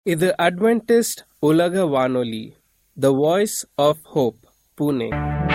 இது அட்வென்டிஸ்ட் உலக வானொலி the Voice of Hope Pune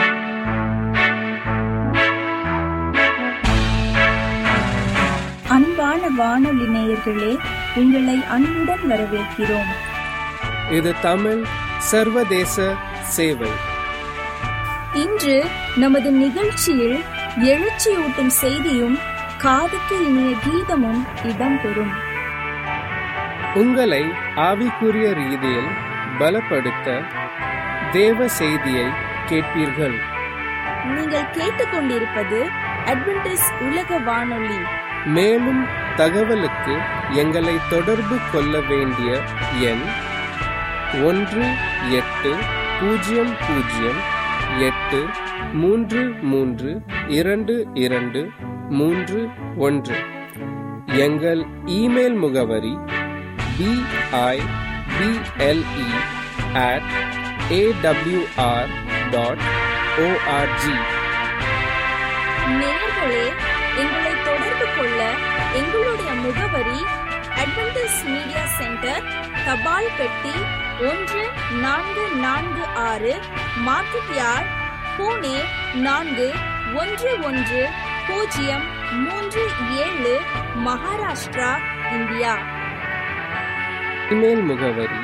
அன்பான வானொலி நேயர்களே உங்களை அன்புடன் வரவேற்கிறோம் இது தமிழ் சர்வதேச சேவை இன்று நமது நிகழ்ச்சியில் எழுச்சியூட்டும் செய்தியும் காதுக்கு இனிய கீதமும் இடம்பெறும் உங்களை ஆவிக்குரிய ரீதியில் பலப்படுத்த தேவ செய்தியை கேட்பீர்கள் நீங்கள் கேட்டுக்கொண்டிருப்பது அட்வென்டிஸ் உலக வானொலி மேலும் தகவலுக்கு எங்களை தொடர்பு கொள்ள வேண்டிய எண் ஒன்று எட்டு பூஜ்ஜியம் பூஜ்ஜியம் எட்டு மூன்று மூன்று இரண்டு இரண்டு மூன்று ஒன்று எங்கள் இமெயில் முகவரி P I B L E at A W R dot O R G நேயர்களே எங்களை தொடர்பு கொள்ள எங்களுடைய முகவரி அட்வென்டிஸ் மீடியா சென்டர் தபால் பெட்டி ஒன்று நான்கு நான்கு ஆறு மார்க்கெட் யார்ட் பூனே நான்கு ஒன்று ஒன்று பூஜ்ஜியம் மூன்று ஏழு மகாராஷ்டிரா இந்தியா இமெயில் முகவரி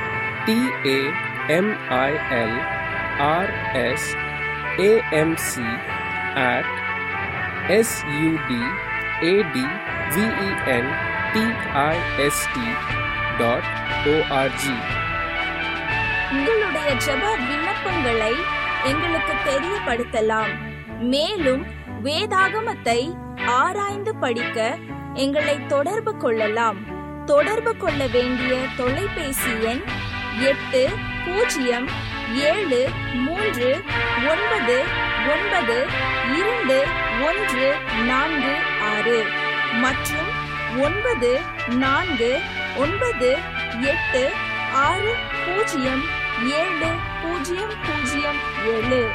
T A M I L R S A M C at S U D A D V E N T I S T dot O R G உங்களுடைய ஜெப விண்ணப்பங்களை எங்களுக்கு தெரியப்படுத்தலாம் மேலும் வேதாகமத்தை ஆராய்ந்து படிக்க எங்களை தொடர்பு கொள்ளலாம் தொடர்பு கொள்ள வேண்டிய தொலைபேசி எண் எட்டு பூஜ்ஜியம் ஏழு மூன்று ஒன்பது ஒன்பது இரண்டு ஒன்று நான்கு ஆறு மற்றும் ஒன்பது நான்கு ஒன்பது எட்டு ஆறு பூஜ்ஜியம் ஏழு பூஜ்ஜியம் பூஜ்ஜியம் ஏழு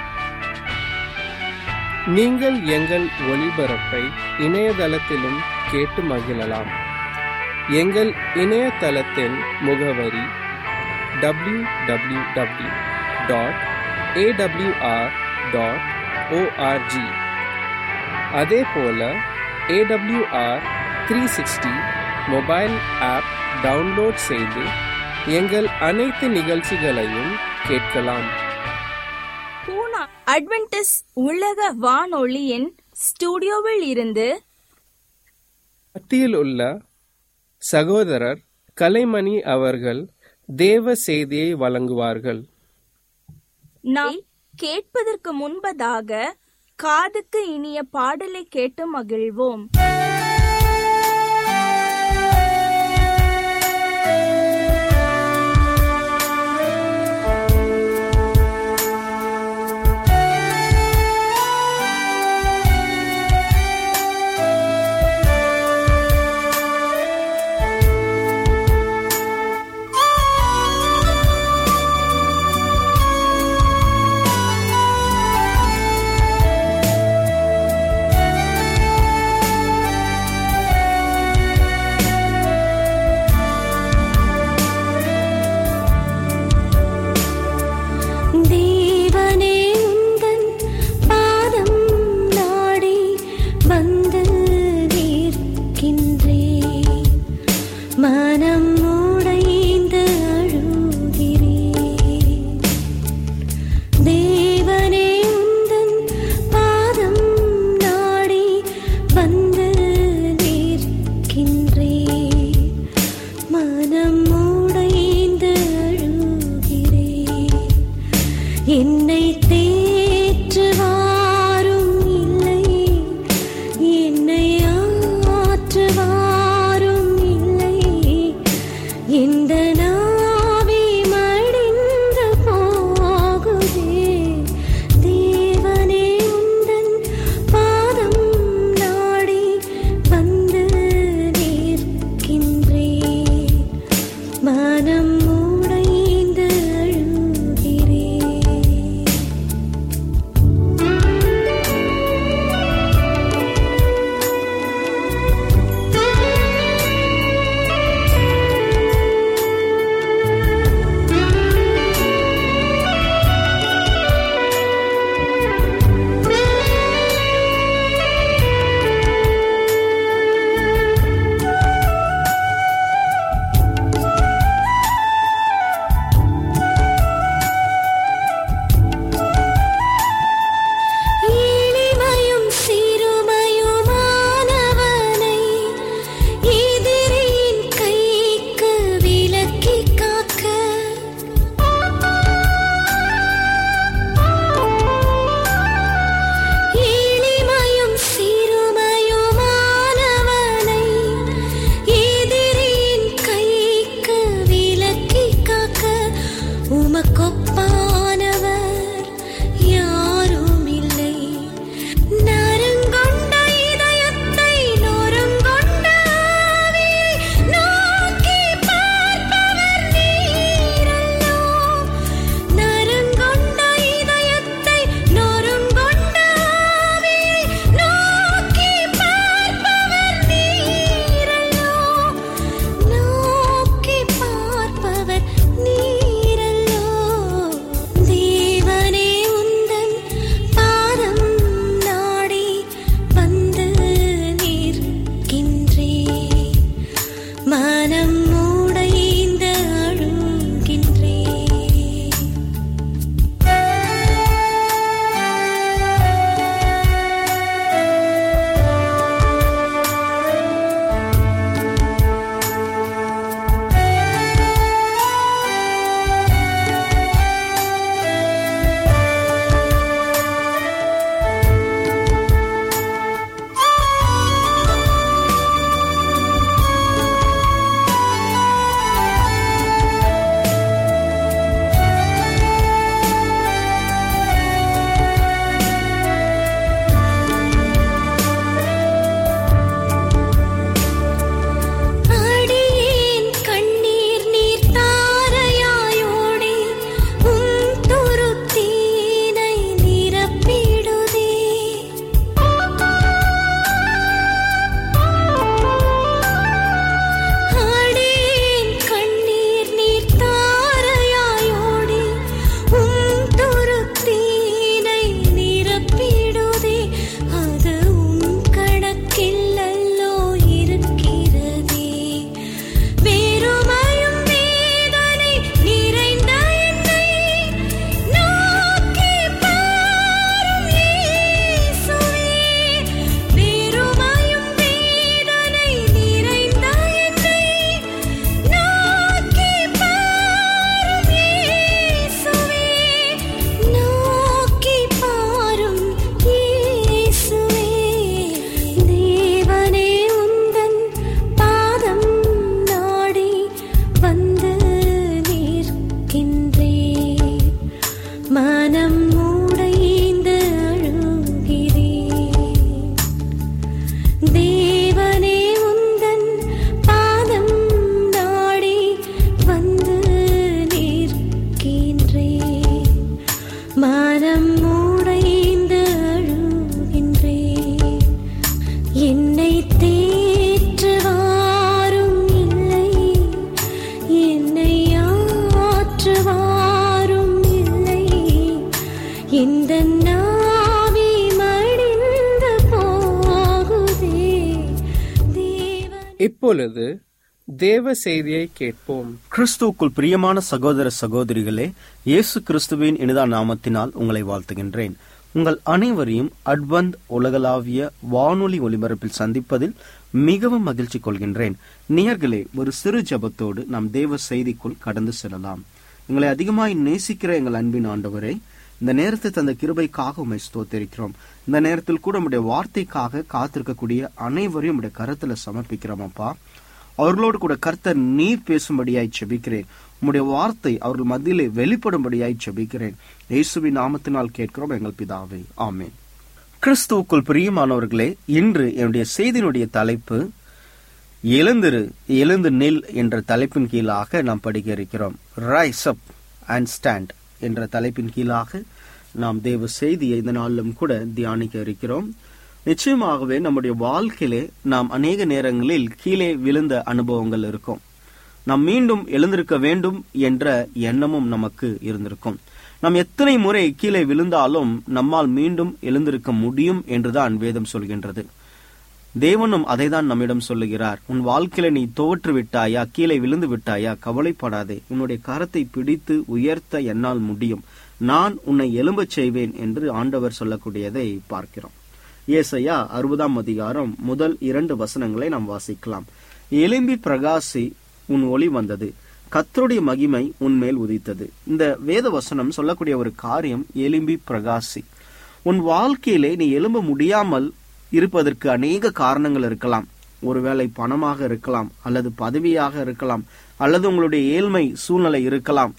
நீங்கள் எங்கள் ஒளிபரப்பை இணையதளத்திலும் கேட்டு மகிழலாம் எங்கள் இணையதளத்தின் முகவரி W W W dot A W R dot O R G அதே போல A W R three sixty mobile app download செய்து எங்கள் அனைத்து நிகழ்ச்சிகளையும் கேட்கலாம் பூனா அட்வென்டிஸ் உலக வானொலியின் ஸ்டுடியோவில் இருந்து மத்தியில் உள்ள சகோதரர் கலைமணி அவர்கள் தேவ செய்தியை வழங்குவார்கள் நாம் கேட்பதற்கு முன்பதாக காதுக்கு இனிய பாடலை கேட்டு மகிழ்வோம் தேவனே உந்தன் பாதம் நாடி வந்து நிற்கின்றேன் மனம் உடைந்து அழுகிறேன் தேவனே உந்தன் பாதம் நாடி வந்து நிற்கின்றேன் மனம் உடைந்து அழுகிறேன் என்னை தேற்றுவாரும் இல்லை என்னை ஆற்றுவாரும் இல்லை இந்த நாவி மடிந்து போகுதே தேவனே உந்தன் பாதம் நாடி வந்து நிற்கின்றேன் மனம் உடைந்து அழுகிறேன் இந்த நாவி மடிந்து போகுதே தேவன் இப்பொழுது தேவ செய்தியை கேட்போம் கிறிஸ்துவுக்குள் பிரியமான சகோதர சகோதரிகளே இயேசு கிறிஸ்துவின் இனிதா நாமத்தினால் உங்களை வாழ்த்துகின்றேன் உங்கள் அனைவரையும் அட்வந்த் உலகளாவிய வானொலி ஒலிபரப்பில் சந்திப்பதில் மிகவும் மகிழ்ச்சி கொள்கின்றேன் நேயர்களே ஒரு சிறு ஜெபத்தோடு நாம் தேவ செய்திக்குள் கடந்து செல்லலாம் எங்களை அதிகமாய் நேசிக்கிற எங்கள் அன்பின் ஆண்டவரே இந்த நேரத்தை தந்த கிருபைக்காக உண்மை ஸ்தோத்திருக்கிறோம் இந்த நேரத்தில் கூட உடைய வார்த்தைக்காக காத்திருக்கக்கூடிய அனைவரையும் உடைய கருத்துல சமர்ப்பிக்கிறோம் அப்பா அவர்களோடு கூட கர்த்தர் நீர் பேசும்படியாய் செபிக்கிறேன் உம்முடைய வார்த்தை அவர்கள் மத்தியிலே வெளிப்படும்படியாய் செபிக்கிறேன் இயேசுவின் நாமத்தினால் கேட்கிறோம் எங்கள் பிதாவே ஆமென் கிறிஸ்துவுக்குள் பிரியமானவர்களே இன்று என்னுடைய செய்தியினுடைய தலைப்பு எழுந்திரு எழுந்து நில் என்ற தலைப்பின் கீழாக நாம் படிக்க இருக்கிறோம் ரைஸ் அப் அண்ட் ஸ்டாண்ட் என்ற தலைப்பின் கீழாக நாம் தேவ செய்தியை இந்த நாளிலும் கூட தியானிக்க இருக்கிறோம் நிச்சயமாகவே நம்முடைய வாழ்க்கையிலே நாம் அநேக நேரங்களில் கீழே விழுந்த அனுபவங்கள் இருக்கும் நாம் மீண்டும் எழுந்திருக்க வேண்டும் என்ற எண்ணமும் நமக்கு இருந்திருக்கும் நாம் எத்தனை முறை கீழே விழுந்தாலும் நம்மால் மீண்டும் எழுந்திருக்க முடியும் என்றுதான் வேதம் சொல்கின்றது தேவனும் அதைதான் நம்மிடம் சொல்லுகிறார் உன் வாழ்க்கையில நீ தோற்று விட்டாயா கீழே விழுந்து விட்டாயா கவலைப்படாதே உன்னுடைய கரத்தை பிடித்து உயர்த்த என்னால் முடியும் நான் உன்னை எழும்பச் செய்வேன் என்று ஆண்டவர் சொல்லக்கூடியதை பார்க்கிறோம் ஏசையா அறுபதாம் அதிகாரம் முதல் இரண்டு வசனங்களை நாம் வாசிக்கலாம் எலும்பி பிரகாசி உன் ஒளி வந்தது கத்தருடைய மகிமை உன்மேல் உதித்தது இந்த வேத வசனம் சொல்லக்கூடிய ஒரு காரியம் எலும்பி பிரகாசி உன் வாழ்க்கையிலே நீ எழும்ப முடியாமல் இருப்பதற்கு அநேக காரணங்கள் இருக்கலாம் ஒருவேளை பணமாக இருக்கலாம் அல்லது பதவியாக இருக்கலாம் அல்லது உங்களுடைய ஏழ்மை சூழ்நிலை இருக்கலாம்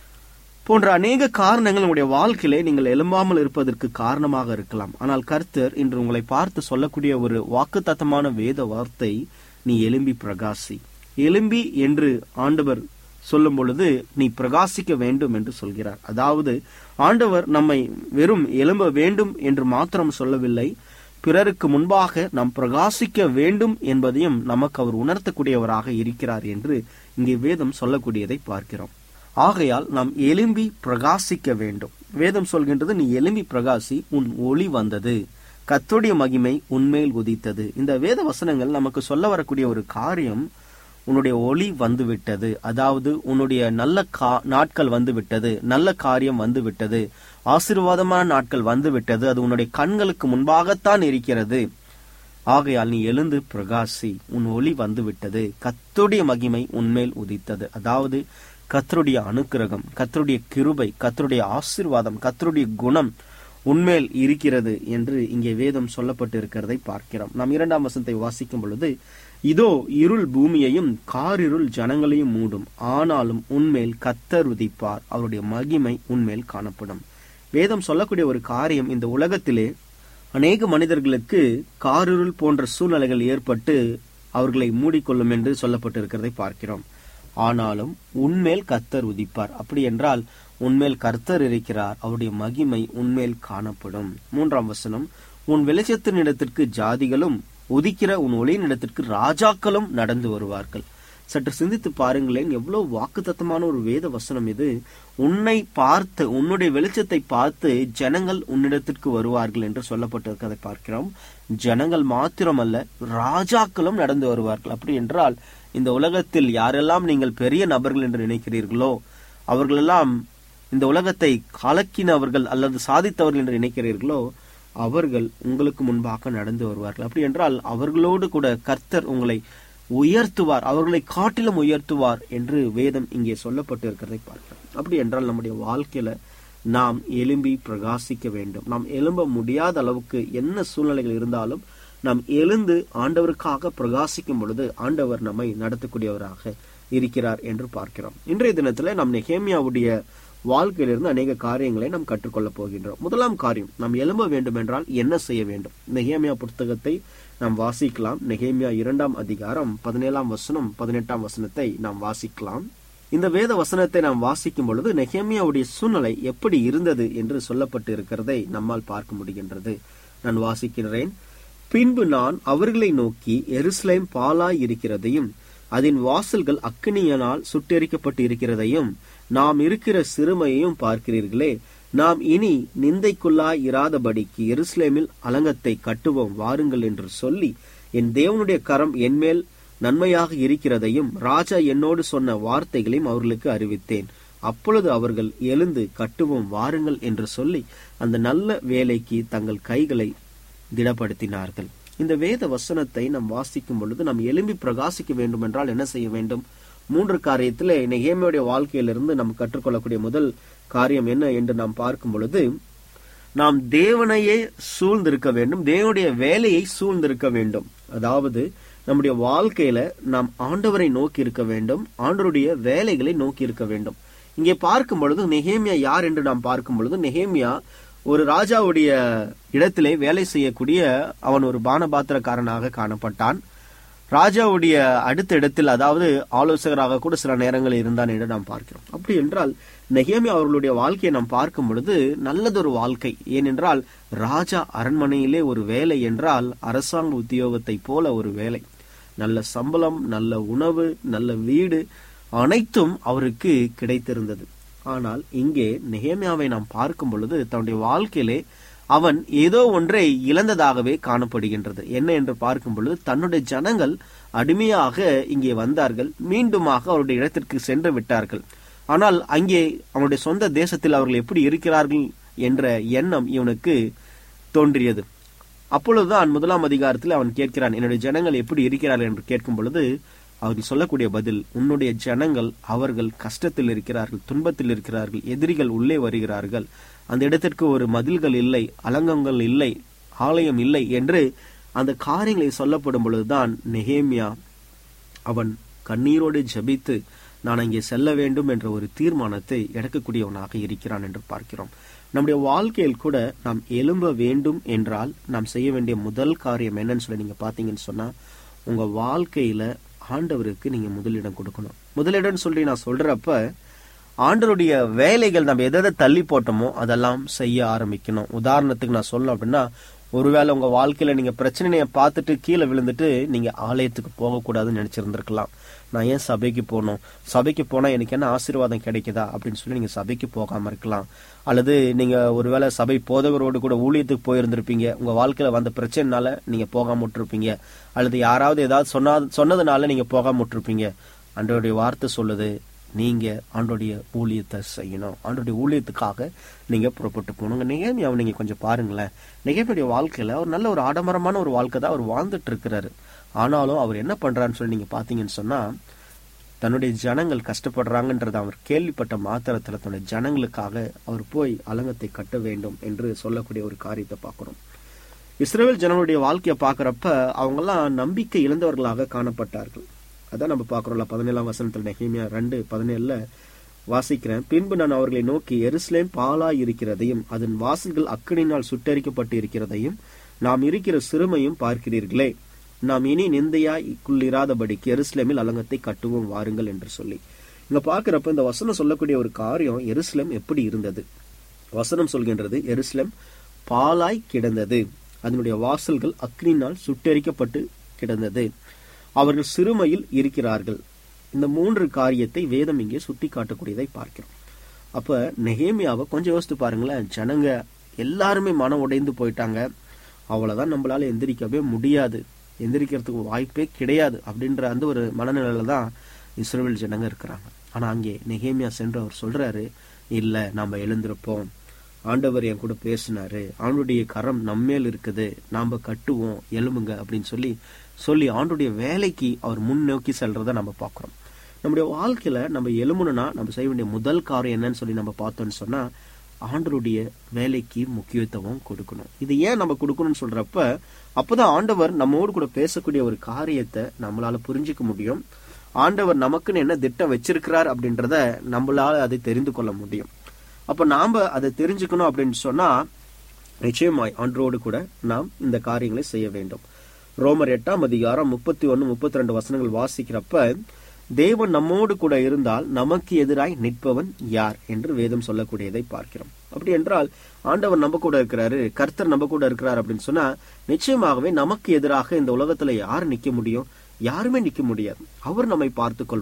போன்ற அநேக காரணங்கள் உங்களுடைய வாழ்க்கையிலே நீங்கள் எழும்பாமல் இருப்பதற்கு காரணமாக இருக்கலாம் ஆனால் கர்த்தர் இன்று உங்களை பார்த்து சொல்லக்கூடிய ஒரு வாக்குத்தத்தமான வேத வார்த்தை நீ எலும்பி பிரகாசி எலும்பி என்று ஆண்டவர் சொல்லும் பொழுது நீ பிரகாசிக்க வேண்டும் என்று சொல்கிறார் அதாவது ஆண்டவர் நம்மை வெறும் எழும்ப வேண்டும் என்று மாத்திரம் சொல்லவில்லை பிறருக்கு முன்பாக நாம் பிரகாசிக்க வேண்டும் என்பதையும் நமக்கு அவர் உணர்த்தக்கூடியவராக இருக்கிறார் என்று இங்கே வேதம் சொல்லக்கூடியதை பார்க்கிறோம் ஆகையால் நாம் எலும்பி பிரகாசிக்க வேண்டும் வேதம் சொல்கின்றது நீ எலும்பி பிரகாசி உன் ஒளி வந்தது கத்துடைய மகிமை உன்மேல் உதித்தது இந்த வேத வசனங்கள் நமக்கு சொல்ல வரக்கூடிய ஒரு காரியம் உன்னுடைய ஒளி வந்து விட்டது அதாவது உன்னுடைய நல்ல கா நாட்கள் வந்து விட்டது நல்ல காரியம் வந்து விட்டது ஆசீர்வாதமான நாட்கள் வந்து விட்டது அது உன்னுடைய கண்களுக்கு முன்பாகத்தான் இருக்கிறது ஆகையால் நீ எழுந்து பிரகாசி உன் ஒளி வந்து விட்டது கத்துடைய மகிமை உன்மேல் உதித்தது அதாவது கத்தருடைய அனுக்கிரகம் கத்தருடைய கிருபை கத்தருடைய ஆசீர்வாதம் கத்தருடைய குணம் உன்மேல் இருக்கிறது என்று இங்கே வேதம் சொல்லப்பட்டு இருக்கிறதை பார்க்கிறோம் நாம் இரண்டாம் வசனத்தை வாசிக்கும் பொழுது இதோ இருள் பூமியையும் காரிருள் ஜனங்களையும் மூடும் ஆனாலும் உன்மேல் கத்தர் உதிப்பார் அவருடைய மகிமை உன்மேல் காணப்படும் வேதம் சொல்லக்கூடிய ஒரு காரியம் இந்த உலகத்திலே அநேக மனிதர்களுக்கு காரிருள் போன்ற சூழ்நிலைகள் ஏற்பட்டு அவர்களை மூடிக்கொள்ளும் என்று சொல்லப்பட்டிருக்கிறதை பார்க்கிறோம் ஆனாலும் உன்மேல் கத்தர் உதிப்பார் அப்படி என்றால் உன்மேல் கர்த்தர் இருக்கிறார் அவருடைய மகிமை உன்மேல் காணப்படும் மூன்றாம் வசனம் உன் வெளிச்சத்தின் இடத்திற்கு ஜாதிகளும் உதிக்கிற உன் ஒளியின் இடத்திற்கு ராஜாக்களும் நடந்து வருவார்கள் சற்று சிந்தித்து பாருங்களேன் எவ்வளவு வாக்குத்தத்தமான ஒரு வேத வசனம் இது உன்னை பார்த்து உன்னுடைய வெளிச்சத்தை பார்த்து ஜனங்கள் உன்னிடத்திற்கு வருவார்கள் என்று சொல்லப்பட்டிருக்கிறதை பார்க்கிறோம் ஜனங்கள் மாத்திரமல்ல ராஜாக்களும் நடந்து வருவார்கள் அப்படி என்றால் இந்த உலகத்தில் யாரெல்லாம் நீங்கள் பெரிய நபர்கள் என்று நினைக்கிறீர்களோ அவர்களெல்லாம் இந்த உலகத்தை கலக்கினவர்கள் அல்லது சாதித்தவர்கள் என்று நினைக்கிறீர்களோ அவர்கள் உங்களுக்கு முன்பாக நடந்து வருவார்கள் அப்படி என்றால் அவர்களோடு கூட கர்த்தர் உங்களை உயர்த்துவார் அவர்களை காட்டிலும் உயர்த்துவார் என்று வேதம் இங்கே சொல்லப்பட்டு இருக்கிறதை பார்க்கிறோம் அப்படி என்றால் நம்முடைய வாழ்க்கையில நாம் எலும்பி பிரகாசிக்க வேண்டும் நாம் எழும்ப முடியாத அளவுக்கு என்ன சூழ்நிலைகள் இருந்தாலும் நாம் எழுந்து ஆண்டவருக்காக பிரகாசிக்கும் பொழுது ஆண்டவர் நம்மை நடத்தக்கூடியவராக இருக்கிறார் என்று பார்க்கிறோம் இன்றைய தினத்துல நாம் நெகேமியாவுடைய வாழ்க்கையிலிருந்து அநேக காரியங்களை நாம் கற்றுக்கொள்ளப் போகின்றோம் முதலாம் காரியம் நாம் எழும்ப வேண்டும் என்றால் என்ன செய்ய வேண்டும் நெகேமியா புத்தகத்தை நாம் வாசிக்கலாம் நெகேமியா இரண்டாம் அதிகாரம் பதினேழாம் வசனம் பதினெட்டாம் வசனத்தை நாம் வாசிக்கலாம் இந்த வேத வசனத்தை நாம் வாசிக்கும் பொழுது நெகேமியாவுடைய சூழ்நிலை எப்படி இருந்தது என்று சொல்லப்பட்டு இருக்கிறதை நம்மால் பார்க்க முடிகின்றது நான் வாசிக்கிறேன் பின்பு நான் அவர்களை நோக்கி எருசலேம் பாலாய் இருக்கிறதையும் அதன் வாசல்கள் அக்கினியனால் சுட்டெரிக்கப்பட்டு இருக்கிறதையும் நாம் இருக்கிற சிறுமையையும் பார்க்கிறீர்களே நாம் இனி நிந்தைக்குள்ளாய் இராதபடிக்கு எருசலேமில் அலங்கத்தை கட்டுவோம் வாருங்கள் என்று சொல்லி என் தேவனுடைய கரம் என்மேல் நன்மையாக இருக்கிறதையும் ராஜா என்னோடு சொன்ன வார்த்தைகளையும் அவர்களுக்கு அறிவித்தேன் அப்பொழுது அவர்கள் எழுந்து கட்டுவோம் வாருங்கள் என்று சொல்லி அந்த நல்ல வேலைக்கு தங்கள் கைகளை திடப்படுத்தினார்கள் இந்த வேத வசனத்தை நாம் வாசிக்கும் பொழுது நாம் எழும்பி பிரகாசிக்க வேண்டும் என்றால் என்ன செய்ய வேண்டும் மூன்று காரியத்தில் நெகேமியுடைய வாழ்க்கையிலிருந்து நாம் கற்றுக்கொள்ளக்கூடிய முதல் காரியம் என்ன என்று நாம் பார்க்கும் பொழுது நாம் தேவனையே சூழ்ந்திருக்க வேண்டும் தேவனுடைய வேலையை சூழ்ந்திருக்க வேண்டும் அதாவது நம்முடைய வாழ்க்கையில நாம் ஆண்டவரை நோக்கி இருக்க வேண்டும் ஆண்டவருடைய வேலைகளை நோக்கி இருக்க வேண்டும் இங்கே பார்க்கும் பொழுது நெகேமியா யார் என்று நாம் பார்க்கும் பொழுது நெகேமியா ஒரு ராஜாவுடைய இடத்திலே வேலை செய்யக்கூடிய அவன் ஒரு பானபாத்திரக்காரனாக காணப்பட்டான் ராஜாவுடைய அடுத்த இடத்தில் அதாவது ஆலோசகராக கூட சில நேரங்களில் இருந்தான் என்று நாம் பார்க்கிறோம் அப்படி என்றால் நெகேமியா அவர்களுடைய வாழ்க்கையை நாம் பார்க்கும் பொழுது நல்லதொரு வாழ்க்கை ஏனென்றால் ராஜா அரண்மனையிலே ஒரு வேலை என்றால் அரசாங்க உத்தியோகத்தை போல ஒரு வேலை நல்ல சம்பளம் நல்ல உணவு நல்ல வீடு அனைத்தும் அவருக்கு கிடைத்திருந்தது ஆனால் இங்கே நெகேமியாவை நாம் பார்க்கும் பொழுது தன்னுடைய வாழ்க்கையிலே அவன் ஏதோ ஒன்றை இழந்ததாகவே காணப்படுகின்றது என்ன என்று பார்க்கும் பொழுது தன்னுடைய ஜனங்கள் அடிமையாக இங்கே வந்தார்கள் மீண்டுமாக அவருடைய இடத்திற்கு சென்று விட்டார்கள் ஆனால் அங்கே அவனுடைய சொந்த தேசத்தில் அவர்கள் எப்படி இருக்கிறார்கள் என்ற எண்ணம் இவனுக்கு தோன்றியது அப்பொழுதுதான் முதலாம் அதிகாரத்தில் அவன் கேட்கிறான் என்னுடைய ஜனங்கள் எப்படி இருக்கிறார்கள் என்று கேட்கும் பொழுது அவர்கள் சொல்லக்கூடிய பதில் உன்னுடைய ஜனங்கள் அவர்கள் கஷ்டத்தில் இருக்கிறார்கள் துன்பத்தில் இருக்கிறார்கள் எதிரிகள் உள்ளே வருகிறார்கள் அந்த இடத்திற்கு ஒரு மதில்கள் இல்லை அலங்கங்கள் இல்லை ஆலயம் இல்லை என்று அந்த காரியங்களை சொல்லப்படும் பொழுதுதான் நெகேமியா அவன் கண்ணீரோடு ஜெபித்து நான் அங்கே செல்ல வேண்டும் என்ற ஒரு தீர்மானத்தை எடுக்கக்கூடியவனாக இருக்கிறான் என்று பார்க்கிறோம் நம்முடைய வாழ்க்கையில் கூட நாம் எழும்ப வேண்டும் என்றால் நாம் செய்ய வேண்டிய முதல் காரியம் என்னன்னு சொல்லி நீங்க பாத்தீங்கன்னு சொன்னா உங்க வாழ்க்கையில ஆண்டவருக்கு நீங்க முதலிடம் கொடுக்கணும் முதலிடம் சொல்லி நான் சொல்றப்ப ஆண்டவருடைய வேலைகள் நம்ம எதை எதை தள்ளி போட்டோமோ அதெல்லாம் செய்ய ஆரம்பிக்கணும் உதாரணத்துக்கு நான் சொல்லணும் அப்படின்னா ஒருவேளை உங்க வாழ்க்கையில நீங்க பிரச்சனையை பார்த்துட்டு கீழே விழுந்துட்டு நீங்க ஆலயத்துக்கு போகக்கூடாதுன்னு நினைச்சிருந்திருக்கலாம் நான் ஏன் சபைக்கு போகணும் சபைக்கு போனா எனக்கு என்ன ஆசீர்வாதம் கிடைக்குதா அப்படின்னு சொல்லி நீங்க சபைக்கு போகாம இருக்கலாம் அல்லது நீங்க ஒருவேளை சபை போதகரோடு கூட ஊழியத்துக்கு போயிருந்திருப்பீங்க உங்க வாழ்க்கையில வந்த பிரச்சனைனால நீங்க போகாம விட்டுருப்பீங்க அல்லது யாராவது ஏதாவது சொன்னா சொன்னதுனால நீங்க போகாம விட்டுருப்பீங்க அன்றோடைய வார்த்தை சொல்லுது நீங்க ஆண்டோடைய ஊழியத்தை செய்யணும் ஆண்டோடைய ஊழியத்துக்காக நீங்க புறப்பட்டு போகணுங்க நிகழ்ச்சியாவை நீங்க கொஞ்சம் பாருங்களேன் நிகழ்ச்சியுடைய வாழ்க்கையில ஒரு நல்ல ஒரு ஆடம்பரமான ஒரு வாழ்க்கை தான் அவர் வாழ்ந்துட்டு இருக்கிறாரு ஆனாலும் அவர் என்ன பண்றாருன்னு சொல்லி நீங்க பாத்தீங்கன்னு சொன்னா தன்னுடைய ஜனங்கள் கஷ்டப்படுறாங்கன்றத அவர் கேள்விப்பட்ட மாத்திரத்துல தன்னுடைய ஜனங்களுக்காக அவர் போய் அலங்கத்தை கட்ட வேண்டும் என்று சொல்லக்கூடிய ஒரு காரியத்தை பார்க்கிறோம் இஸ்ரேல் ஜனங்களுடைய வாழ்க்கையை பார்க்கறப்ப அவங்கெல்லாம் நம்பிக்கை இழந்தவர்களாக காணப்பட்டார்கள் அதான் நம்ம பார்க்கறோம்ல பதினேழாம் வசனத்தில் நெஹேமியா ரெண்டு பதினேழுல வாசிக்கிறேன் பின்பு நான் அவர்களை நோக்கி எருசலேம் பாலாய் இருக்கிறதையும் அதன் வாசல்கள் அக்கடினால் சுட்டரிக்கப்பட்டு இருக்கிறதையும் நாம் இருக்கிற சிறுமையும் பார்க்கிறீர்களே நாம் இனி நிந்தையாய்க்குள்ளிராதபடிக்கு எருசலேமில் அலங்கத்தை கட்டுவோம் வாருங்கள் என்று சொல்லி இங்க பார்க்கிறப்ப இந்த வசனம் சொல்லக்கூடிய ஒரு காரியம் எருசலேம் எப்படி இருந்தது வசனம் சொல்கின்றது எருசலேம் பாலாய் கிடந்தது அதனுடைய வாசல்கள் அக்னினால் சுட்டெரிக்கப்பட்டு கிடந்தது அவர்கள் சிறுமையில் இருக்கிறார்கள் இந்த மூன்று காரியத்தை வேதம் இங்கே சுட்டி காட்டக்கூடியதை பார்க்கிறோம் அப்ப நெகேமியாவை கொஞ்சம் யோசித்து பாருங்களேன் ஜனங்க எல்லாருமே மனம் உடைந்து போயிட்டாங்க அவ்வளவுதான் நம்மளால எந்திரிக்கவே முடியாது எந்திரிக்கிறதுக்கு வாய்ப்பே கிடையாது அப்படின்ற அந்த ஒரு மனநிலையில தான் இஸ்ரேல் ஜனங்க இருக்கிறாங்க ஆனா அங்கே நெகேமியா சென்று அவர் சொல்றாரு இல்ல நாம எழுந்திருப்போம் ஆண்டவர் என் கூட பேசினாரு ஆண்டுடைய கரம் நம்மேல் இருக்குது நாம கட்டுவோம் எலும்புங்க அப்படின்னு சொல்லி சொல்லி ஆண்டுடைய வேலைக்கு அவர் முன்னோக்கி செல்றத நம்ம பார்க்கிறோம் நம்முடைய வாழ்க்கையில நம்ம எழுமணும்னா நம்ம செய்ய வேண்டிய முதல் காரியம் என்னன்னு சொல்லி நம்ம பார்த்தோம்னு சொன்னா ஆண்டருடைய வேலைக்கு முக்கியத்துவம் கொடுக்கணும் இது ஏன் நம்ம கொடுக்கணும்னு சொல்றப்ப அப்பதான் ஆண்டவர் நம்மோடு கூட பேசக்கூடிய ஒரு காரியத்தை நம்மளால புரிஞ்சுக்க முடியும் ஆண்டவர் நமக்குன்னு என்ன திட்டம் வச்சிருக்கிறார் அப்படின்றத நம்மளால அதை தெரிந்து கொள்ள முடியும் அப்ப நாம அதை தெரிஞ்சுக்கணும் அப்படின்னு சொன்னா நிச்சயமாய் ஆண்டரோடு கூட நாம் இந்த காரியங்களை செய்ய வேண்டும் ரோமர் எட்டாம் அதிகாரம் முப்பத்தி ஒன்னு முப்பத்தி ரெண்டு வசனங்கள் வாசிக்கிறப்ப தேவன் நம்மோடு கூட இருந்தால் நமக்கு எதிராய் நிற்பவன் யார் என்று வேதம் சொல்லக்கூடியதை பார்க்கிறோம் அப்படி என்றால் ஆண்டவர் நம்ம கூட இருக்கிறாரு கர்த்தர் நம்ம கூட இருக்கிறார் அப்படின்னு சொன்னா நிச்சயமாகவே நமக்கு எதிராக இந்த உலகத்துல யார் நிக்க முடியும் யாருமே நிக்க முடியாது அவர் நம்மை பார்த்து கொள்வார்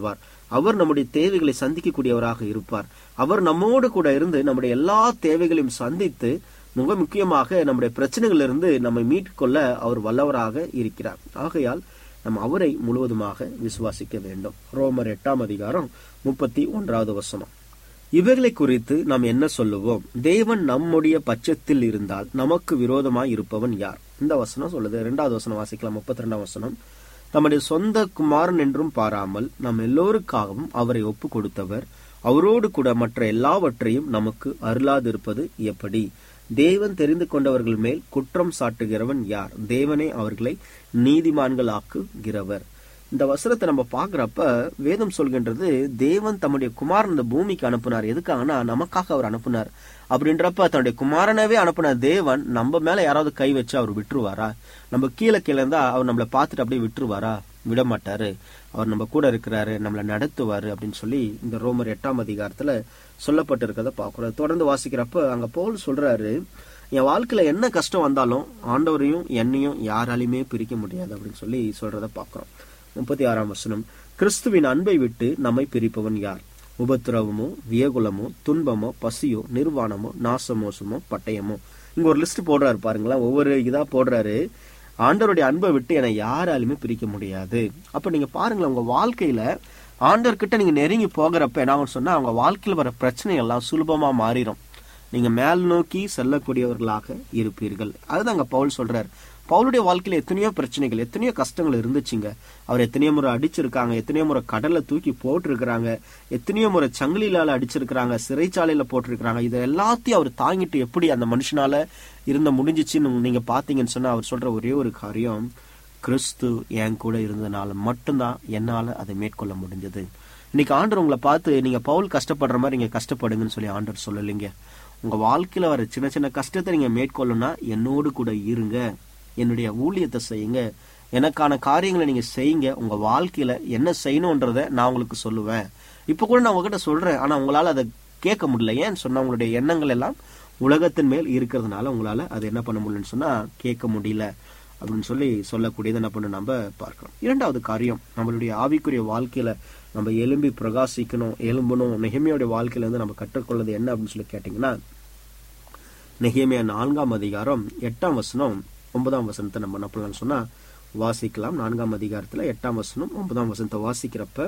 அவர் நம்முடைய தேவைகளை சந்திக்கக்கூடியவராக இருப்பார் அவர் நம்மோடு கூட இருந்து நம்முடைய எல்லா தேவைகளையும் சந்தித்து மிக முக்கியமாக நம்முடைய பிரச்சனைகளிலிருந்து நம்மை மீட்கொள்ள அவர் வல்லவராக இருக்கிறார் ஆகையால் நாம் அவரை முழுவதுமாக விசுவாசிக்க வேண்டும் ரோமர் எட்டாம் அதிகாரம் முப்பத்தி ஒன்றாவது வசனம் இவைகளை குறித்து நாம் என்ன சொல்லுவோம் தேவன் நம்முடைய பட்சத்தில் இருந்தால் நமக்கு விரோதமாய் இருப்பவன் யார் இந்த வசனம் சொல்லுது இரண்டாவது வசனம் வாசிக்கலாம் முப்பத்தி ரெண்டாம் வசனம் தம்முடைய சொந்த குமாரன் என்றும் பாராமல் நம் எல்லோருக்காகவும் அவரை ஒப்பு கொடுத்தவர் அவரோடு கூட மற்ற எல்லாவற்றையும் நமக்கு அருளாதிருப்பது எப்படி தேவன் தெரிந்து கொண்டவர்கள் மேல் குற்றம் சாட்டுகிறவன் யார் தேவனே அவர்களை நீதிமான்கள் ஆக்குகிறவர் இந்த வசனத்தை நம்ம பாக்குறப்ப வேதம் சொல்கின்றது தேவன் தம்முடைய குமாரன் இந்த பூமிக்கு அனுப்புனார் எதுக்காகனா நமக்காக அவர் அனுப்புனார் அப்படின்றப்ப தன்னுடைய குமாரனவே அனுப்புன தேவன் நம்ம மேல யாராவது கை வச்சு அவர் விட்டுருவாரா நம்ம கீழே கீழே இருந்தா அவர் நம்மளை பார்த்துட்டு அப்படியே விட்டுருவாரா விட மாட்டாரு அவர் நம்ம கூட இருக்கிறாரு நம்மளை நடத்துவாரு அப்படின்னு சொல்லி இந்த ரோமர் எட்டாம் அதிகாரத்துல சொல்லப்பட்டிருக்கிறத பார்க்கிறோம் தொடர்ந்து வாசிக்கிறப்ப அங்க பவுல் சொல்றாரு என் வாழ்க்கையில என்ன கஷ்டம் வந்தாலும் ஆண்டவரையும் என்னையும் யாராலையுமே பிரிக்க முடியாது அப்படின்னு சொல்லி சொல்றத பார்க்கிறோம் முப்பத்தி ஆறாம் வசனம் கிறிஸ்துவின் அன்பை விட்டு நம்மை பிரிப்பவன் யார் உபத்திரவமோ வியகுலமோ துன்பமோ பசியோ நிர்வாணமோ நாசமோசமோ பட்டயமோ இங்க ஒரு லிஸ்ட் போடுறாரு பாருங்களேன் ஒவ்வொரு இதா போடுறாரு ஆண்டவருடைய அன்பை விட்டு என்னை யாராலுமே பிரிக்க முடியாது அப்ப நீங்க பாருங்களேன் உங்க வாழ்க்கையில ஆண்டவர்கிட்ட நீங்க நெருங்கி போகிறப்ப என்ன ஆகும்னு சொன்னா அவங்க வாழ்க்கையில வர பிரச்சனை எல்லாம் சுலபமா மாறிடும் நீங்க மேல் நோக்கி செல்லக்கூடியவர்களாக இருப்பீர்கள் அதுதாங்க பவுல் சொல்றார் பவுலுடைய வாழ்க்கையில எத்தனையோ பிரச்சனைகள் எத்தனையோ கஷ்டங்கள் இருந்துச்சுங்க அவர் எத்தனையோ முறை அடிச்சிருக்காங்க எத்தனையோ முறை கடல்ல தூக்கி போட்டிருக்கிறாங்க எத்தனையோ முறை சங்கிலிலால அடிச்சிருக்கிறாங்க சிறைச்சாலையில போட்டிருக்கிறாங்க இதை எல்லாத்தையும் அவர் தாங்கிட்டு எப்படி அந்த மனுஷனால இருந்த முடிஞ்சிச்சுன்னு நீங்க பாத்தீங்கன்னு சொன்னா அவர் சொல்ற ஒரே ஒரு காரியம் கிறிஸ்து என் கூட இருந்தனால மட்டும்தான் என்னால அதை மேற்கொள்ள முடிஞ்சது இன்னைக்கு ஆண்டவர் உங்களை பார்த்து நீங்க பவுல் கஷ்டப்படுற மாதிரி நீங்க கஷ்டப்படுங்கன்னு சொல்லி ஆண்டவர் சொல்லலைங்க உங்க வாழ்க்கையில வர சின்ன சின்ன கஷ்டத்தை நீங்க மேற்கொள்ளணும்னா என்னோடு கூட இருங்க என்னுடைய ஊழியத்தை செய்யுங்க எனக்கான காரியங்களை நீங்க செய்யுங்க உங்க வாழ்க்கையில என்ன செய்யணும்ன்றத நான் உங்களுக்கு சொல்லுவேன் இப்ப கூட நான் உங்ககிட்ட சொல்றேன் ஆனா உங்களால அதை கேட்க முடியல ஏன்னு சொன்னா உங்களுடைய எண்ணங்கள் எல்லாம் உலகத்தின் மேல் இருக்கிறதுனால உங்களால அதை என்ன பண்ண முடியலன்னு சொன்னா கேட்க முடியல அப்படின்னு சொல்லி சொல்லக்கூடியது என்ன பண்ண நம்ம பார்க்கிறோம் இரண்டாவது காரியம் நம்மளுடைய ஆவிக்குரிய வாழ்க்கையில நம்ம எலும்பி பிரகாசிக்கணும் எலும்பணும் நெகமையோட வாழ்க்கையில இருந்து நம்ம கற்றுக்கொள்ளது என்ன அப்படின்னு சொல்லி கேட்டீங்கன்னா நெகேமியா நான்காம் அதிகாரம் எட்டாம் வசனம் ஒன்பதாம் வசனத்தை நம்ம என்ன பண்ணலாம்னு சொன்னா வாசிக்கலாம் நான்காம் அதிகாரத்துல எட்டாம் வசனம் ஒன்பதாம் வசனத்தை வாசிக்கிறப்ப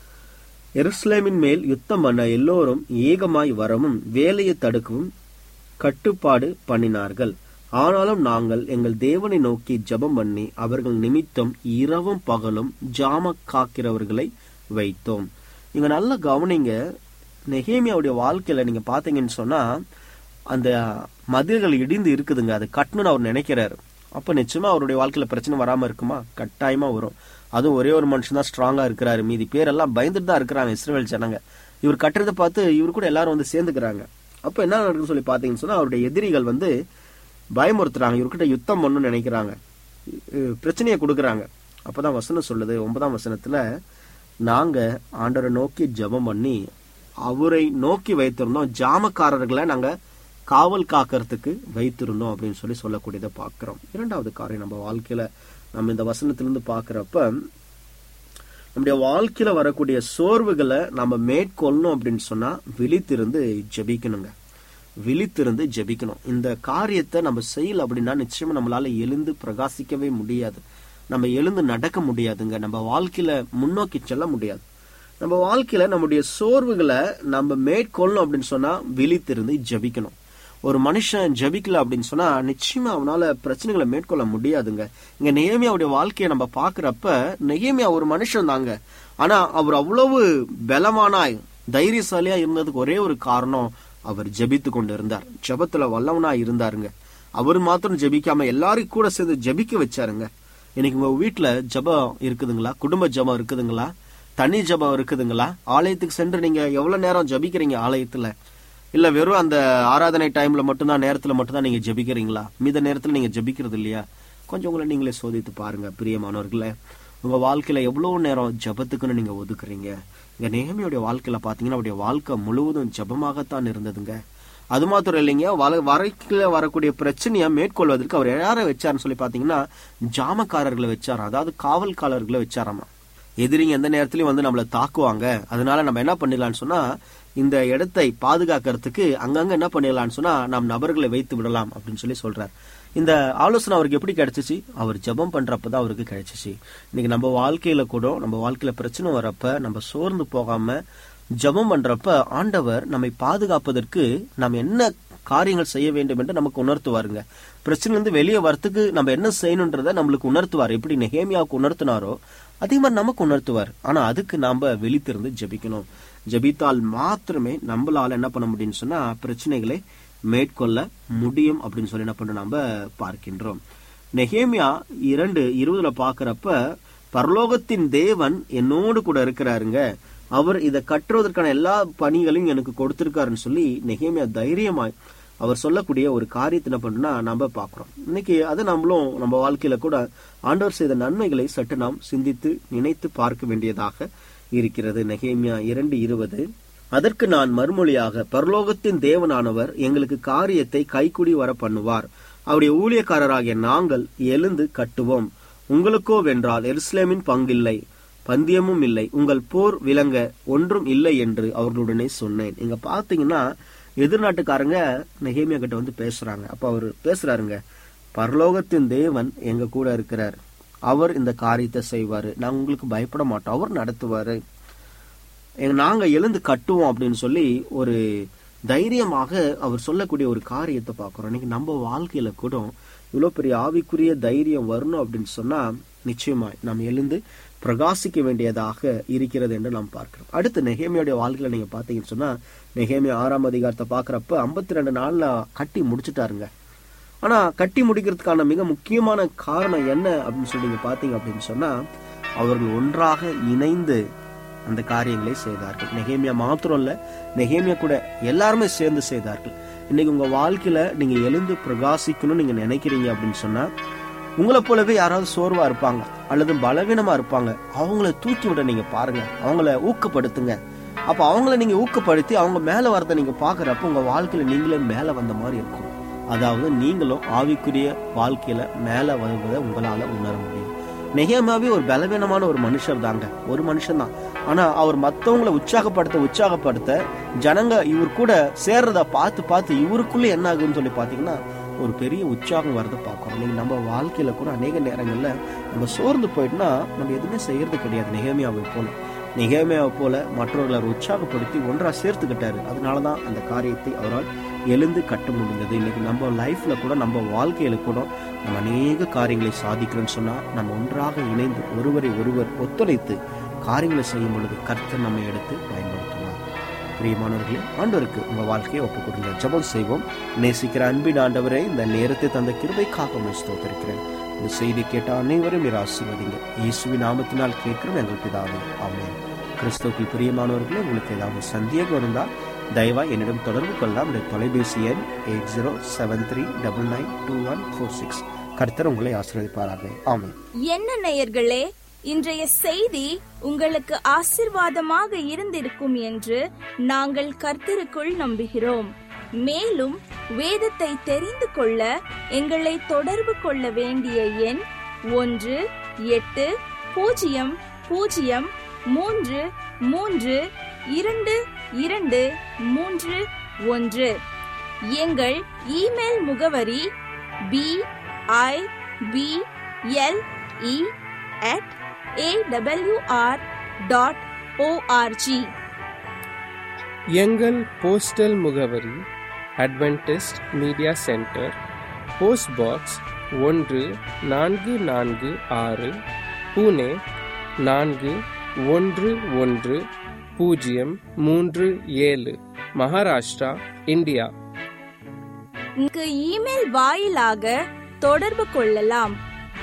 எருசலேமின் மேல் யுத்தம் பண்ண எல்லோரும் ஏகமாய் வரவும் வேலையை தடுக்கவும் கட்டுப்பாடு பண்ணினார்கள் ஆனாலும் நாங்கள் எங்கள் தேவனை நோக்கி ஜெபம் பண்ணி அவர்கள் நிமித்தம் இரவும் பகலும் ஜாம காக்கிறவர்களை வைத்தோம் நீங்க நல்ல கவனிங்க நெகேமியாவுடைய வாழ்க்கையில நீங்க பாத்தீங்கன்னு சொன்னா அந்த மதில்கள் இடிந்து இருக்குதுங்க அது கட்டணும்னு அவர் நினைக்கிறாரு அப்ப நிச்சயமா அவருடைய வாழ்க்கையில பிரச்சனை வராம இருக்குமா கட்டாயமா வரும் அதுவும் ஒரே ஒரு மனுஷன் தான் ஸ்ட்ராங்கா இருக்கிறாரு மீதி பேரெல்லாம் பயந்துட்டு தான் இருக்கிறாங்க இஸ்ரேல் ஜனங்க இவர் கட்டுறதை பார்த்து இவர் கூட எல்லாரும் வந்து சேர்ந்துக்கிறாங்க அப்ப என்ன நடக்குன்னு சொல்லி பாத்தீங்கன்னு சொன்னா அவருடைய எதிரிகள் வந்து பயமுறுத்துறாங்க இவர்கிட்ட யுத்தம் பண்ணணும்னு நினைக்கிறாங்க இ- பிரச்சனையை கொடுக்கறாங்க அப்பதான் வசனம் சொல்லுது ஒன்பதாம் வசனத்துல நாங்க ஆண்டவரை நோக்கி ஜெபம் பண்ணி அவரை நோக்கி வைத்திருந்தோம் ஜாமக்காரர்களை நாங்க காவல் காக்கிறதுக்கு வைத்திருந்தோம் அப்படின்னு சொல்லி சொல்லக்கூடியதை பார்க்கிறோம் இரண்டாவது காரியம் நம்ம வாழ்க்கையில நம்ம இந்த வசனத்திலிருந்து பார்க்கிறப்ப நம்முடைய வாழ்க்கையில வரக்கூடிய சோர்வுகளை நம்ம மேற்கொள்ளணும் அப்படின்னு சொன்னா விழித்திருந்து ஜெபிக்கணுங்க விழித்திருந்து ஜெபிக்கணும் இந்த காரியத்தை நம்ம செய்யல அப்படின்னா நிச்சயமா நம்மளால எழுந்து பிரகாசிக்கவே முடியாது நம்ம எழுந்து நடக்க முடியாதுங்க நம்ம வாழ்க்கையில முன்னோக்கி செல்ல முடியாது நம்ம வாழ்க்கையில நம்முடைய சோர்வுகளை நம்ம மேற்கொள்ளணும் அப்படின்னு சொன்னா விழித்திருந்து ஜெபிக்கணும் ஒரு மனுஷன் ஜெபிக்கல அப்படின்னு சொன்னா நிச்சயமா அவனால பிரச்சனைகளை மேற்கொள்ள முடியாதுங்க இங்க நெகேமியாவுடைய வாழ்க்கையை நம்ம பாக்குறப்ப நெகேமியா ஒரு மனுஷன் தாங்க ஆனா அவர் அவ்வளவு பலமானாய் தைரியசாலியா இருந்ததுக்கு ஒரே ஒரு காரணம் அவர் ஜெபித்து கொண்டு இருந்தார் ஜெபத்துல வல்லவனா இருந்தாருங்க அவர் மாத்திரம் ஜெபிக்காம எல்லாரையும் கூட சேர்ந்து ஜெபிக்க வச்சாருங்க இன்னைக்கு உங்க வீட்டுல ஜெபம் இருக்குதுங்களா குடும்ப ஜெபம் இருக்குதுங்களா தனி ஜெபம் இருக்குதுங்களா ஆலயத்துக்கு சென்று நீங்க எவ்வளவு நேரம் ஜெபிக்கிறீங்க ஆலயத்துல இல்ல வெறும் அந்த ஆராதனை டைம்ல மட்டும்தான் நேரத்துல மட்டும்தான் நீங்க ஜெபிக்கிறீங்களா மீத நேரத்துல நீங்க ஜெபிக்கிறது இல்லையா கொஞ்சம் உங்களை நீங்களே சோதித்து பாருங்க பிரியமானவர்களே உங்க வாழ்க்கையில எவ்வளவு நேரம் ஜெபத்துக்குன்னு நீங்க ஒதுக்குறீங்க இங்க நேமியோடைய வாழ்க்கையில பாத்தீங்கன்னா அவருடைய வாழ்க்கை முழுவதும் ஜெபமாகத்தான் இருந்ததுங்க அது மாத்திரம் இல்லைங்க வர- வரைக்குல வரக்கூடிய பிரச்சனையை மேற்கொள்வதற்கு அவர் யாரை வச்சாருன்னு சொல்லி பாத்தீங்கன்னா ஜாமக்காரர்களை வச்சாராம் அதாவது காவல்காரர்களை வச்சாராமா எதிரிங்க எந்த நேரத்திலயும் வந்து நம்மளை தாக்குவாங்க அதனால நம்ம என்ன பண்ணிடலாம்னு சொன்னா இந்த இடத்தை பாதுகாக்கிறதுக்கு அங்கங்க என்ன பண்ணிடலாம்னு சொன்னா நாம் நபர்களை வைத்து விடலாம் அப்படின்னு சொல்லி சொல்றார் இந்த ஆலோசனை அவருக்கு எப்படி கிடைச்சிச்சு அவர் ஜெபம் பண்றப்பதான் அவருக்கு கிடைச்சிச்சு இன்னைக்கு நம்ம வாழ்க்கையில கூட நம்ம வாழ்க்கையில பிரச்சனை வரப்ப நம்ம சோர்ந்து போகாம ஜெபம் பண்றப்ப ஆண்டவர் நம்மை பாதுகாப்பதற்கு நாம் என்ன காரியங்கள் செய்ய வேண்டும் என்று நமக்கு உணர்த்துவாருங்க பிரச்சனை இருந்து வெளியே வரத்துக்கு நம்ம என்ன செய்யணுன்றத நம்மளுக்கு உணர்த்துவார் எப்படி நெஹேமியாவுக்கு உணர்த்தினாரோ அதே மாதிரி நமக்கு உணர்த்துவார் ஆனா அதுக்கு நாம விழித்திருந்து ஜெபிக்கணும் ஜெபித்தால் மாத்திரமே நம்மளால என்ன பண்ண முடியும்னு சொன்னா பிரச்சனைகளை மேற்கொள்ள முடியும் அப்படின்னு சொல்லி என்ன பண்ண நாம பார்க்கின்றோம் நெஹேமியா இரண்டு இருபதுல பாக்குறப்ப பரலோகத்தின் தேவன் என்னோடு கூட இருக்கிறாருங்க அவர் இதை கட்டுவதற்கான எல்லா பணிகளையும் எனக்கு கொடுத்திருக்காருன்னு சொல்லி நெஹேமியா தைரியமாய் அவர் சொல்லக்கூடிய ஒரு காரியத்தை என்ன பண்ணா நம்ம பாக்குறோம் இன்னைக்கு அதை நம்மளும் நம்ம வாழ்க்கையில கூட ஆண்டவர் செய்த நன்மைகளை சற்று நாம் சிந்தித்து நினைத்து பார்க்க வேண்டியதாக இருக்கிறது நெகேமியா இரண்டு இருபது அதற்கு நான் மறுமொழியாக பரலோகத்தின் தேவனானவர் எங்களுக்கு காரியத்தை கைக்குடி வர பண்ணுவார் அவருடைய ஊழியக்காரராகிய நாங்கள் எழுந்து கட்டுவோம் உங்களுக்கோ வென்றால் எருசலேமின் பங்கில்லை பந்தியமும் இல்லை உங்கள் போர் விளங்க ஒன்றும் இல்லை என்று அவர்களுடனே சொன்னேன் இங்க பாத்தீங்கன்னா எதிர்நாட்டுக்காரங்க நெகேமியா கிட்ட வந்து பேசுறாங்க அப்ப அவர் பேசுறாருங்க பரலோகத்தின் தேவன் எங்க கூட இருக்கிறார் அவர் இந்த காரியத்தை செய்வாரு நாங்க உங்களுக்கு பயப்பட மாட்டோம் அவர் நடத்துவாரு எங்க- நாங்க எழுந்து கட்டுவோம் அப்படின்னு சொல்லி ஒரு தைரியமாக அவர் சொல்லக்கூடிய ஒரு காரியத்தை பார்க்கிறோம் இன்னைக்கு நம்ம வாழ்க்கையில கூட இவ்வளவு பெரிய ஆவிக்குரிய தைரியம் வரணும் அப்படின்னு சொன்னா நிச்சயமாய் நாம் எழுந்து பிரகாசிக்க வேண்டியதாக இருக்கிறது என்று நாம் பார்க்கிறோம் அடுத்து நெகேமியோடைய வாழ்க்கையில நீங்க பாத்தீங்கன்னு சொன்னா நெகேமியா ஆறாம் அதிகாரத்தை பாக்குறப்ப ஐம்பத்தி ரெண்டு நாள்ல கட்டி முடிச்சுட்டாருங்க ஆனா கட்டி முடிக்கிறதுக்கான மிக முக்கியமான காரணம் என்ன அப்படின்னு சொல்லி நீங்க பாத்தீங்க அப்படின்னு சொன்னா அவர்கள் ஒன்றாக இணைந்து அந்த காரியங்களை செய்தார்கள் நெகேமியா மாத்திரம் இல்ல நெகேமியா கூட எல்லாருமே சேர்ந்து செய்தார்கள் இன்னைக்கு உங்க வாழ்க்கையில நீங்க எழுந்து பிரகாசிக்கணும்னு நீங்க நினைக்கிறீங்க அப்படின்னு சொன்னா உங்களை போலவே யாராவது சோர்வா இருப்பாங்க அல்லது பலவீனமா இருப்பாங்க அவங்கள தூக்கி விட நீங்க பாருங்க அவங்கள ஊக்கப்படுத்துங்க அப்ப அவங்கள நீங்க ஊக்கப்படுத்தி அவங்க மேல வரத நீங்க பாக்குறப்ப உங்க வாழ்க்கையில நீங்களே மேல வந்த மாதிரி இருக்கும் அதாவது நீங்களும் ஆவிக்குரிய வாழ்க்கையில மேல வருவதை உங்களால உணர முடியும் நெகேமாவே ஒரு பலவீனமான ஒரு மனுஷர் தாங்க ஒரு மனுஷன் தான் ஆனா அவர் மத்தவங்களை உற்சாகப்படுத்த உற்சாகப்படுத்த ஜனங்க இவர் கூட சேர்றத பார்த்து பார்த்து இவருக்குள்ள என்ன ஆகுதுன்னு சொல்லி பாத்தீங்கன்னா ஒரு பெரிய உற்சாகம் வரதை பார்க்கணும் நீங்க நம்ம வாழ்க்கையில கூட அநேக நேரங்கள்ல நம்ம சோர்ந்து போயிட்டுனா நம்ம எதுவுமே செய்யறது கிடையாது நெகேமியாவை போல நெகேமியாவை போல மற்றவர்களை அவர் உற்சாகப்படுத்தி ஒன்றா சேர்த்துக்கிட்டாரு அதனாலதான் அந்த காரியத்தை அவரால் எழுந்து கட்ட முடிந்தது இன்னைக்கு நம்ம லைஃப்ல கூட நம்ம வாழ்க்கையில கூட நம்ம அநேக காரியங்களை சாதிக்கிறோம்னு சொன்னா நம்ம ஒன்றாக இணைந்து ஒருவரை ஒருவர் ஒத்துழைத்து காரியங்களை செய்யும் பொழுது கர்த்தர் நம்மை எடுத்து பயன்படுத்துவார் பிரியமானவர்களே ஆண்டவருக்கு உங்க வாழ்க்கையை ஒப்புக் கொடுங்க ஜெபம் செய்வோம் நேசிக்கிற அன்பின் ஆண்டவரே இந்த நேரத்தை தந்த கிருபைக்காக உங்களை ஸ்தோத்திருக்கிறேன் இந்த செய்தி கேட்ட அனைவரும் நீர் ஆசீர்வதிங்க இயேசுவின் நாமத்தினால் கேட்கிறோம் எங்கள் பிதாவே ஆமென் கிறிஸ்துவுக்குள் பிரியமானவர்களே உங்களுக்கு ஏதாவது சந்தேகம் இருந்தா தயவா என்னிடம் தொடர்பு கொள்ளலாம் இந்த தொலைபேசி எண் eight zero seven three double nine two one four six கர்த்தர் உங்களை ஆசீர்வதிப்பாராக ஆமென் என்ன நேயர்களே இன்றைய செய்தி உங்களுக்கு ஆசிர்வாதமாக இருந்திருக்கும் என்று நாங்கள் கர்த்தருக்குள் நம்புகிறோம் மேலும் வேதத்தை தெரிந்து கொள்ள எங்களை தொடர்பு கொள்ள வேண்டிய எண் ஒன்று எட்டு பூஜ்ஜியம் பூஜ்ஜியம் மூன்று மூன்று இரண்டு இரண்டு மூன்று ஒன்று எங்கள் இமெயில் முகவரி P I B L E at awr dot O R G எங்கள் போஸ்டல் முகவரி Adventist media centre post box ஒன்று நான்கு நான்கு ஆறு புனே நான்கு ஒன்று ஒன்று பூஜ்ஜியம் மூன்று ஏழு மகாராஷ்டிரா இந்தியா இங்கு இமெயில் வாயிலாக தொடர்பு கொள்ளலாம்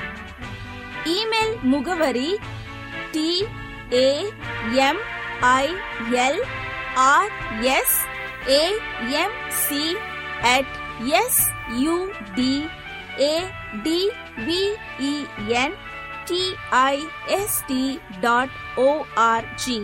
இமெயில் முகவரி T A M I L R S A M C at S U D A T V E N T I S T dot O R G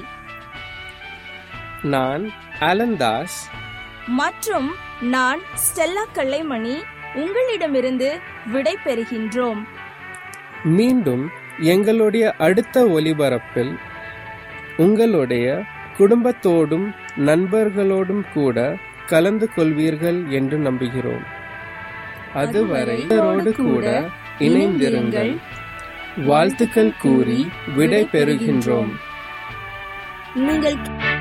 நான் அலந்தாஸ் மற்றும் நான் ஸ்டெல்லா கல்லைமணி உங்களிடமிருந்து விடை பெறுகின்றோம் மீண்டும் எங்களுடைய அடுத்த ஒலிபரப்பில் உங்களுடைய குடும்பத்தோடும் நண்பர்களோடும் கூட கலந்து கொள்வீர்கள் என்று நம்புகிறோம் அதுவரை இவரோடு கூட இணைந்திருங்கள் வாழ்த்துக்கள் கூறி விடை பெறுகின்றோம் நீங்கள்